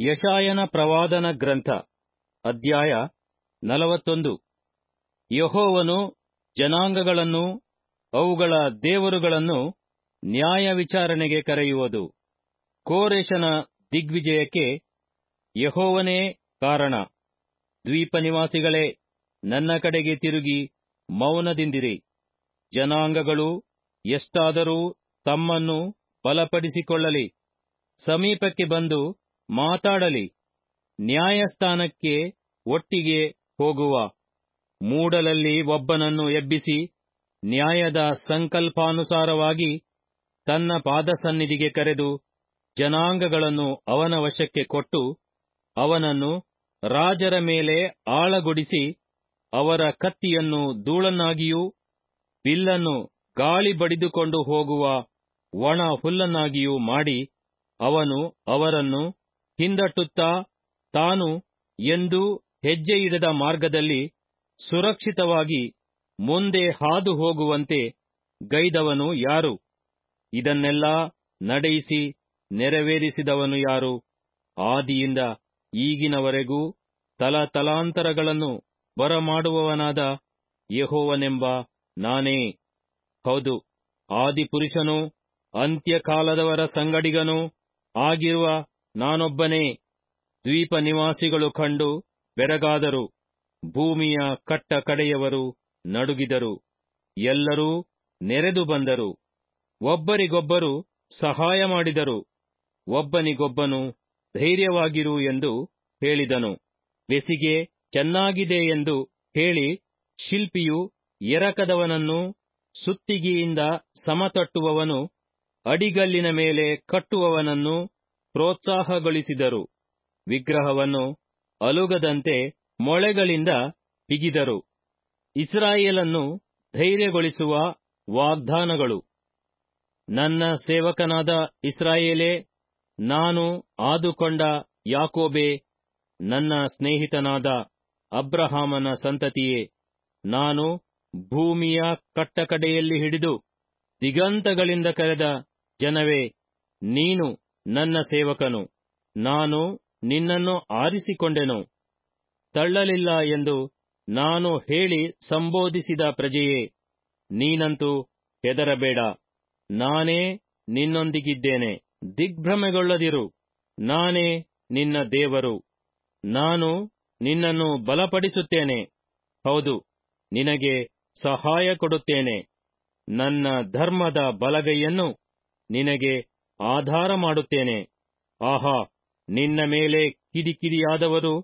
ಯಶಾಯನ ಪ್ರವಾದನ ಗ್ರಂಥ ಅಧ್ಯಾಯ ನಲವತ್ತೊಂದು ಯಹೋವನು ಜನಾಂಗಗಳನ್ನು ಅವುಗಳ ದೇವರುಗಳನ್ನು ನ್ಯಾಯ ವಿಚಾರಣೆಗೆ ಕರೆಯುವುದು ಕೋರೆಷನ ದಿಗ್ವಿಜಯಕ್ಕೆ ಯಹೋವನೇ ಕಾರಣ ದ್ವೀಪ ನಿವಾಸಿಗಳೇ ನನ್ನ ಕಡೆಗೆ ತಿರುಗಿ ಮೌನದಿಂದಿರಿ ಜನಾಂಗಗಳು ಎಷ್ಟಾದರೂ ತಮ್ಮನ್ನು ಬಲಪಡಿಸಿಕೊಳ್ಳಲಿ ಸಮೀಪಕ್ಕೆ ಬಂದು ಮಾತಾಡಲಿ ನ್ಯಾಯಸ್ಥಾನಕ್ಕೆ ಒಟ್ಟಿಗೆ ಹೋಗುವ ಮೂಡಲಲ್ಲಿ ಒಬ್ಬನನ್ನು ಎಬ್ಬಿಸಿ ನ್ಯಾಯದ ಸಂಕಲ್ಪಾನುಸಾರವಾಗಿ ತನ್ನ ಪಾದಸನ್ನಿಧಿಗೆ ಕರೆದು ಜನಾಂಗಗಳನ್ನು ಅವನ ವಶಕ್ಕೆ ಕೊಟ್ಟು ಅವನನ್ನು ರಾಜರ ಮೇಲೆ ಆಳಗೊಡಿಸಿ ಅವರ ಕತ್ತಿಯನ್ನು ಧೂಳನ್ನಾಗಿಯೂ ಬಿಲ್ಲನ್ನು ಗಾಳಿ ಬಡಿದುಕೊಂಡು ಹೋಗುವ ಒಣ ಹುಲ್ಲನ್ನಾಗಿಯೂ ಮಾಡಿ ಅವನು ಅವರನ್ನು ಹಿಂದಟ್ಟುತ್ತಾ ತಾನು ಎಂದೂ ಹೆಜ್ಜೆಯಿಡದ ಮಾರ್ಗದಲ್ಲಿ ಸುರಕ್ಷಿತವಾಗಿ ಮುಂದೆ ಹಾದು ಹೋಗುವಂತೆ ಗೈದವನು ಯಾರು ಇದನ್ನೆಲ್ಲಾ ನಡೆಯಿಸಿ ನೆರವೇರಿಸಿದವನು ಯಾರು ಆದಿಯಿಂದ ಈಗಿನವರೆಗೂ ತಲತಲಾಂತರಗಳನ್ನು ಬರಮಾಡುವವನಾದ ಯಹೋವನೆಂಬ ನಾನೇ ಹೌದು ಆದಿಪುರುಷನೂ ಅಂತ್ಯಕಾಲದವರ ಸಂಗಡಿಗನೂ ಆಗಿರುವ ನಾನೊಬ್ಬನೇ ದ್ವೀಪ ನಿವಾಸಿಗಳು ಕಂಡು ಬೆರಗಾದರು ಭೂಮಿಯ ಕಟ್ಟ ಕಡೆಯವರು ನಡುಗಿದರು ಎಲ್ಲರೂ ನೆರೆದು ಬಂದರು ಒಬ್ಬರಿಗೊಬ್ಬರು ಸಹಾಯ ಮಾಡಿದರು ಒಬ್ಬನಿಗೊಬ್ಬನು ಧೈರ್ಯವಾಗಿರು ಎಂದು ಹೇಳಿದನು ಬೆಸಿಗೆ ಚೆನ್ನಾಗಿದೆ ಎಂದು ಹೇಳಿ ಶಿಲ್ಪಿಯು ಎರಕದವನನ್ನು ಸುತ್ತಿಗೆಯಿಂದ ಸಮತಟ್ಟುವವನು ಅಡಿಗಲ್ಲಿನ ಮೇಲೆ ಕಟ್ಟುವವನನ್ನು ಪ್ರೋತ್ಸಾಹಗೊಳಿಸಿದರು ವಿಗ್ರಹವನ್ನು ಅಲುಗದಂತೆ ಮೊಳೆಗಳಿಂದ ಬಿಗಿದರು ಇಸ್ರಾಯೇಲನ್ನು ಧೈರ್ಯಗೊಳಿಸುವ ವಾಗ್ದಾನಗಳು ನನ್ನ ಸೇವಕನಾದ ಇಸ್ರಾಯೇಲೇ ನಾನು ಆದುಕೊಂಡ ಯಾಕೋಬೇ ನನ್ನ ಸ್ನೇಹಿತನಾದ ಅಬ್ರಹಾಮನ ಸಂತತಿಯೇ ನಾನು ಭೂಮಿಯ ಕಟ್ಟಕಡೆಯಲ್ಲಿ ಹಿಡಿದು ದಿಗಂತಗಳಿಂದ ಕರೆದ ಜನವೇ ನೀನು ನನ್ನ ಸೇವಕನು ನಾನು ನಿನ್ನನ್ನು ಆರಿಸಿಕೊಂಡೆನು ತಳ್ಳಲಿಲ್ಲ ಎಂದು ನಾನು ಹೇಳಿ ಸಂಬೋಧಿಸಿದ ಪ್ರಜೆಯೇ ನೀನಂತೂ ಹೆದರಬೇಡ ನಾನೇ ನಿನ್ನೊಂದಿಗಿದ್ದೇನೆ ದಿಗ್ಭ್ರಮೆಗೊಳ್ಳದಿರು ನಾನೇ ನಿನ್ನ ದೇವರು ನಾನು ನಿನ್ನನ್ನು ಬಲಪಡಿಸುತ್ತೇನೆ ಹೌದು ನಿನಗೆ ಸಹಾಯ ಕೊಡುತ್ತೇನೆ ನನ್ನ ಧರ್ಮದ ಬಲಗೈಯನ್ನು ನಿನಗೆ ಆಧಾರ ಮಾಡುತ್ತೇನೆ ಆಹಾ ನಿನ್ನ ಮೇಲೆ ಕಿಡಿಕಿಡಿಯಾದವರು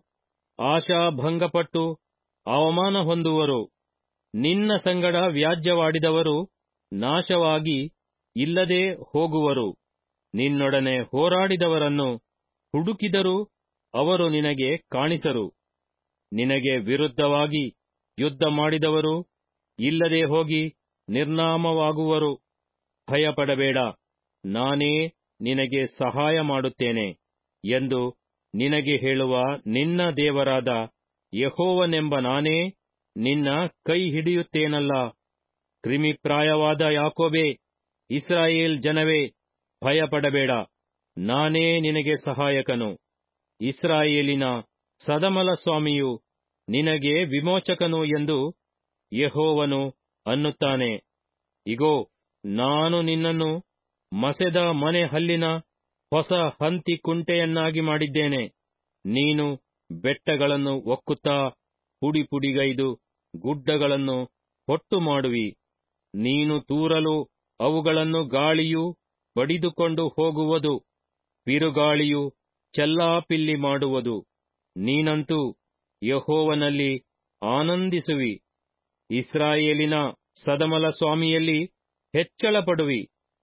ಆಶಾಭಂಗಪಟ್ಟು ಅವಮಾನ ಹೊಂದುವರು ನಿನ್ನ ಸಂಗಡ ವ್ಯಾಜ್ಯವಾಡಿದವರು ನಾಶವಾಗಿ ಇಲ್ಲದೆ ಹೋಗುವರು ನಿನ್ನೊಡನೆ ಹೋರಾಡಿದವರನ್ನು ಹುಡುಕಿದರೂ ಅವರು ನಿನಗೆ ಕಾಣಿಸರು ನಿನಗೆ ವಿರುದ್ಧವಾಗಿ ಯುದ್ಧ ಮಾಡಿದವರು ಇಲ್ಲದೆ ಹೋಗಿ ನಿರ್ನಾಮವಾಗುವರು ಭಯಪಡಬೇಡ ನಾನೇ ನಿನಗೆ ಸಹಾಯ ಮಾಡುತ್ತೇನೆ ಎಂದು ನಿನಗೆ ಹೇಳುವ ನಿನ್ನ ದೇವರಾದ ಯಹೋವನೆಂಬ ನಾನೇ ನಿನ್ನ ಕೈ ಹಿಡಿಯುತ್ತೇನಲ್ಲ ಕ್ರಿಮಿಪ್ರಾಯವಾದ ಯಾಕೋಬೇ ಇಸ್ರಾಯೇಲ್ ಜನವೇ ಭಯಪಡಬೇಡ ನಾನೇ ನಿನಗೆ ಸಹಾಯಕನು ಇಸ್ರಾಯೇಲಿನ ಸದಮಲ ಸ್ವಾಮಿಯು ನಿನಗೆ ವಿಮೋಚಕನು ಎಂದು ಯಹೋವನು ಅನ್ನುತ್ತಾನೆ ಇಗೋ ನಾನು ನಿನ್ನನ್ನು ಮಸೆದ ಮನೆ ಹಲ್ಲಿನ ಹೊಸ ಹಂತಿ ಕುಂಟೆಯನ್ನಾಗಿ ಮಾಡಿದ್ದೇನೆ ನೀನು ಬೆಟ್ಟಗಳನ್ನು ಒಕ್ಕುತ್ತಾ ಪುಡಿ ಪುಡಿಗೈದು ಗುಡ್ಡಗಳನ್ನು ಹೊಟ್ಟು ಮಾಡುವಿ ನೀನು ತೂರಲು ಅವುಗಳನ್ನು ಗಾಳಿಯು ಬಡಿದುಕೊಂಡು ಹೋಗುವುದು ಬಿರುಗಾಳಿಯು ಚೆಲ್ಲಾಪಿಲ್ಲಿ ಮಾಡುವುದು ನೀನಂತೂ ಯಹೋವನಲ್ಲಿ ಆನಂದಿಸುವಿ ಇಸ್ರಾಯೇಲಿನ ಸದಮಲ ಸ್ವಾಮಿಯಲ್ಲಿ ಹೆಚ್ಚಳಪಡುವಿ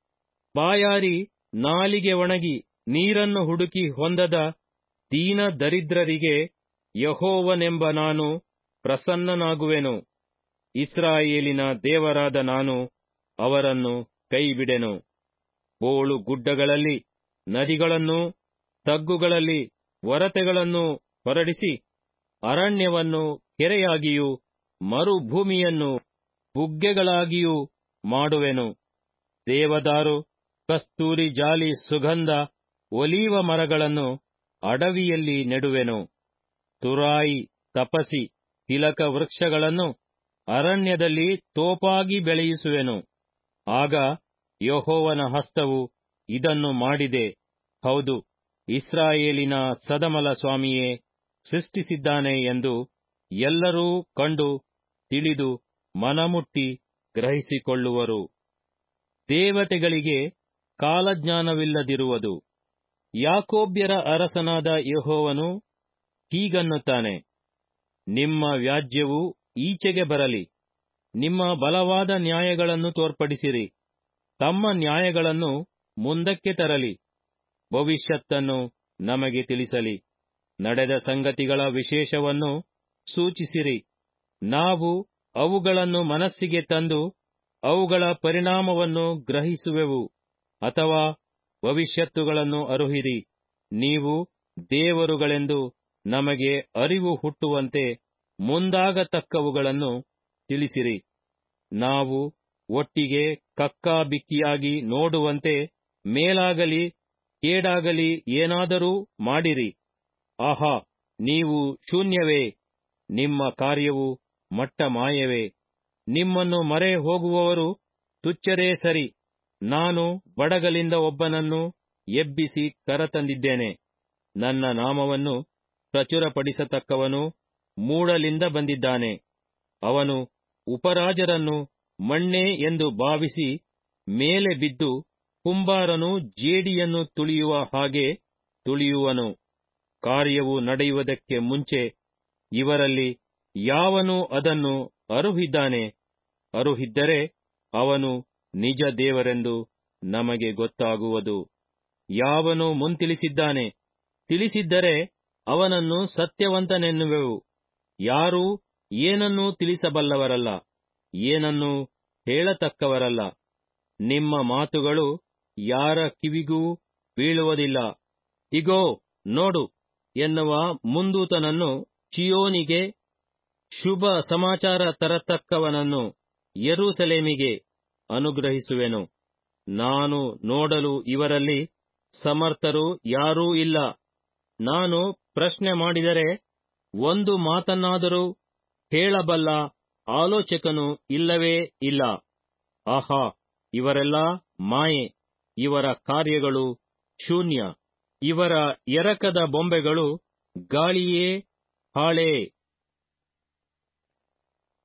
ಬಾಯಾರಿ ನಾಲಿಗೆ ಒಣಗಿ ನೀರನ್ನು ಹುಡುಕಿ ಹೊಂದದ ದೀನ ದರಿದ್ರರಿಗೆ ಯಹೋವನೆಂಬ ನಾನು ಪ್ರಸನ್ನನಾಗುವೆನು ಇಸ್ರಾಯೇಲಿನ ದೇವರಾದ ನಾನು ಅವರನ್ನು ಕೈಬಿಡೆನು ಬೋಳು ಗುಡ್ಡಗಳಲ್ಲಿ ನದಿಗಳನ್ನು ತಗ್ಗುಗಳಲ್ಲಿ ಒರತೆಗಳನ್ನು ಹೊರಡಿಸಿ ಅರಣ್ಯವನ್ನು ಕೆರೆಯಾಗಿಯೂ ಮರುಭೂಮಿಯನ್ನು ಬುಗ್ಗೆಗಳಾಗಿಯೂ ಮಾಡುವೆನು ದೇವದಾರು ಕಸ್ತೂರಿ ಜಾಲಿ ಸುಗಂಧ ಒಲೀವ ಮರಗಳನ್ನು ಅಡವಿಯಲ್ಲಿ ನೆಡುವೆನು ತುರಾಯಿ ತಪಸಿ ತಿಲಕ ವೃಕ್ಷಗಳನ್ನು ಅರಣ್ಯದಲ್ಲಿ ತೋಪಾಗಿ ಬೆಳೆಯಿಸುವೆನು ಆಗ ಯಹೋವನ ಹಸ್ತವು ಇದನ್ನು ಮಾಡಿದೆ ಹೌದು ಇಸ್ರಾಯೇಲಿನ ಸದಮಲ ಸ್ವಾಮಿಯೇ ಸೃಷ್ಟಿಸಿದ್ದಾನೆ ಎಂದು ಎಲ್ಲರೂ ಕಂಡು ತಿಳಿದು ಮನಮುಟ್ಟಿ ಗ್ರಹಿಸಿಕೊಳ್ಳುವರು ದೇವತೆಗಳಿಗೆ ಕಾಲಜ್ಞಾನವಿಲ್ಲದಿರುವುದು ಯಾಕೋಬ್ಯರ ಅರಸನಾದ ಯಹೋವನು ಹೀಗನ್ನುತ್ತಾನೆ ನಿಮ್ಮ ವ್ಯಾಜ್ಯವು ಈಚೆಗೆ ಬರಲಿ ನಿಮ್ಮ ಬಲವಾದ ನ್ಯಾಯಗಳನ್ನು ತೋರ್ಪಡಿಸಿರಿ ತಮ್ಮ ನ್ಯಾಯಗಳನ್ನು ಮುಂದಕ್ಕೆ ತರಲಿ ಭವಿಷ್ಯತ್ತನ್ನು ನಮಗೆ ತಿಳಿಸಲಿ ನಡೆದ ಸಂಗತಿಗಳ ವಿಶೇಷವನ್ನು ಸೂಚಿಸಿರಿ ನಾವು ಅವುಗಳನ್ನು ಮನಸ್ಸಿಗೆ ತಂದು ಅವುಗಳ ಪರಿಣಾಮವನ್ನು ಗ್ರಹಿಸುವೆವು ಅಥವಾ ಭವಿಷ್ಯತ್ತುಗಳನ್ನು ಅರುಹಿರಿ ನೀವು ದೇವರುಗಳೆಂದು ನಮಗೆ ಅರಿವು ಹುಟ್ಟುವಂತೆ ಮುಂದಾಗತಕ್ಕವುಗಳನ್ನು ತಿಳಿಸಿರಿ ನಾವು ಒಟ್ಟಿಗೆ ಕಕ್ಕಾಬಿಕ್ಕಿಯಾಗಿ ನೋಡುವಂತೆ ಮೇಲಾಗಲಿ ಕೇಡಾಗಲಿ ಏನಾದರೂ ಮಾಡಿರಿ ಆಹಾ ನೀವು ಶೂನ್ಯವೇ ನಿಮ್ಮ ಕಾರ್ಯವು ಮಟ್ಟ ಮಾಯವೇ ನಿಮ್ಮನ್ನು ಮರೆ ಹೋಗುವವರು ತುಚ್ಛರೇ ಸರಿ ನಾನು ಬಡಗಲಿಂದ ಒಬ್ಬನನ್ನು ಎಬ್ಬಿಸಿ ಕರತಂದಿದ್ದೇನೆ ನನ್ನ ನಾಮವನ್ನು ಪ್ರಚುರಪಡಿಸತಕ್ಕವನು ಮೂಡಲಿಂದ ಬಂದಿದ್ದಾನೆ ಅವನು ಉಪರಾಜರನ್ನು ಮಣ್ಣೆ ಎಂದು ಭಾವಿಸಿ ಮೇಲೆ ಬಿದ್ದು ಕುಂಬಾರನು ಜೇಡಿಯನ್ನು ತುಳಿಯುವ ಹಾಗೆ ತುಳಿಯುವನು ಕಾರ್ಯವು ನಡೆಯುವುದಕ್ಕೆ ಮುಂಚೆ ಇವರಲ್ಲಿ ಯಾವನು ಅದನ್ನು ಅರುಹಿದ್ದಾನೆ ಅರುಹಿದ್ದರೆ ಅವನು ನಿಜ ದೇವರೆಂದು ನಮಗೆ ಗೊತ್ತಾಗುವುದು ಯಾವನು ಮುಂತಿಳಿಸಿದ್ದಾನೆ ತಿಳಿಸಿದ್ದರೆ ಅವನನ್ನು ಸತ್ಯವಂತನೆನ್ನುವೆವು ಯಾರೂ ಏನನ್ನೂ ತಿಳಿಸಬಲ್ಲವರಲ್ಲ ಏನನ್ನೂ ಹೇಳತಕ್ಕವರಲ್ಲ ನಿಮ್ಮ ಮಾತುಗಳು ಯಾರ ಕಿವಿಗೂ ಬೀಳುವುದಿಲ್ಲ ಇಗೋ ನೋಡು ಎನ್ನುವ ಮುಂದೂತನನ್ನು ಚಿಯೋನಿಗೆ ಶುಭ ಸಮಾಚಾರ ತರತಕ್ಕವನನ್ನು ಯೆರೂಸಲೇಮಿಗೆ ಅನುಗ್ರಹಿಸುವೆನು ನಾನು ನೋಡಲು ಇವರಲ್ಲಿ ಸಮರ್ಥರು ಯಾರೂ ಇಲ್ಲ ನಾನು ಪ್ರಶ್ನೆ ಮಾಡಿದರೆ ಒಂದು ಮಾತನ್ನಾದರೂ ಹೇಳಬಲ್ಲ ಆಲೋಚಕನು ಇಲ್ಲವೇ ಇಲ್ಲ ಆಹಾ ಇವರೆಲ್ಲ ಮಾಯೆ ಇವರ ಕಾರ್ಯಗಳು ಶೂನ್ಯ ಇವರ ಎರಕದ ಬೊಂಬೆಗಳು ಗಾಳಿಯೇ ಹಾಳೆ